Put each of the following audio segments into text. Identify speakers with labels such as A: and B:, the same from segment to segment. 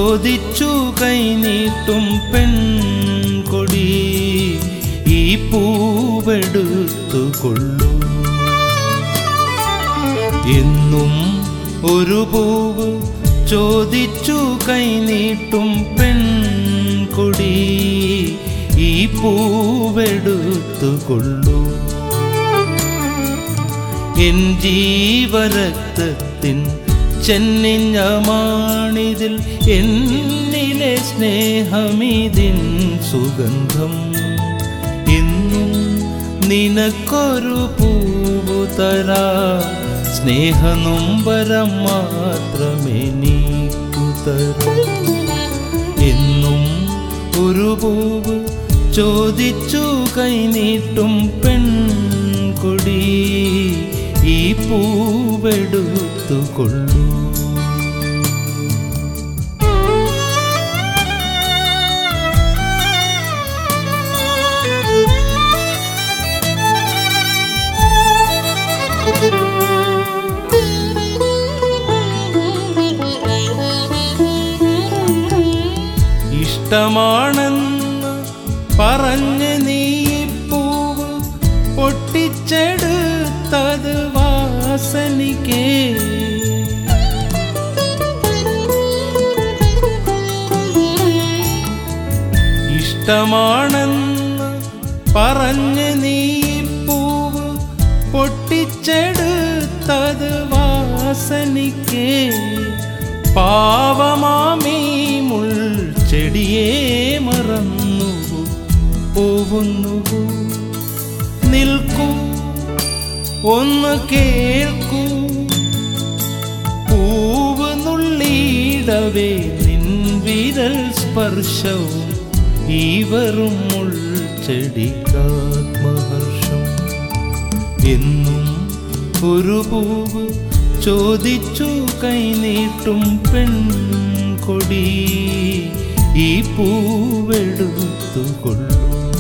A: ചോദിച്ചു കൈനീട്ടും പെൺകൊടി ഈ പൂവെടുത്തുകൊള്ളൂ എന്നും ഒരു പൂവ് ചോദിച്ചു കൈനീട്ടും പെൺകൊടി ഈ പൂവെടുത്തുകൊള്ളൂ എൻ ജീവരക്തത്തിൻ ചെന്നിഞ്ഞമാണിതിൽ എന്നിലെ സ്നേഹമിതിൻ സുഗന്ധം ഇന്നും നിനക്കൊരു പൂവു തരാ സ്നേഹനൊമ്പരം മാത്രമേ നീക്കു തരൂ എന്നും ഒരു പൂവ് ചോദിച്ചു കൈനീട്ടും പെൺകൊടി ഈ പൂവെടുത്തുകൊള്ളൂ ഇഷ്ടമാണെന്ന് പറഞ്ഞ് നീ ഈ പൂവ് പൊട്ടിച്ചെടുത്തത് വാസനിക്കേ ഇഷ്ടമാണെന്ന് പറഞ്ഞ് നീ ഈ പൂവ് പൊട്ടിച്ചെടുത്തത് വാസനിക്കേ പാവമാമീ മുൾച്ചെടിയെ മറന്നു പോകുന്നു നിൽക്കൂ ഒന്ന് കേൾക്കൂ പൂവ് നുള്ളിയിടവേ നിൻ വിരൽ സ്പർശവും ഈ വെറും മുൾച്ചെടിക്കാത്മഹർഷം എന്നും ഒരു പൂവ് ചോദിച്ചു കൈനീട്ടും പെൺകൊടി ഈ പൂവെടുത്തുകൊള്ളൂ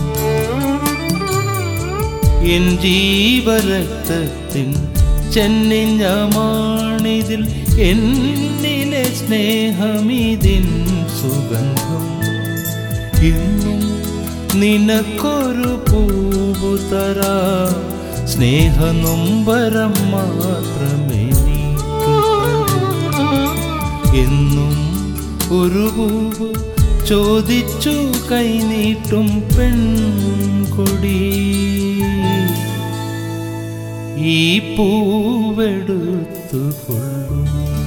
A: എൻ ജീവരക്തത്തിൻ ചെന്നിഞ്ഞമാണിതിൽ എന്നിലെ സ്നേഹമിതിൻ സുഗന്ധം ഇന്നും നിനക്കൊരു പൂവു തരാ സ്നേഹനൊമ്പരം മാത്രമേ നീക്കു തരൂ. എന്നും ഒരു പൂവ് ചോദിച്ചു കൈനീട്ടും പെൺകൊടി ഈ പൂവെടുത്തുകൊള്ളൂ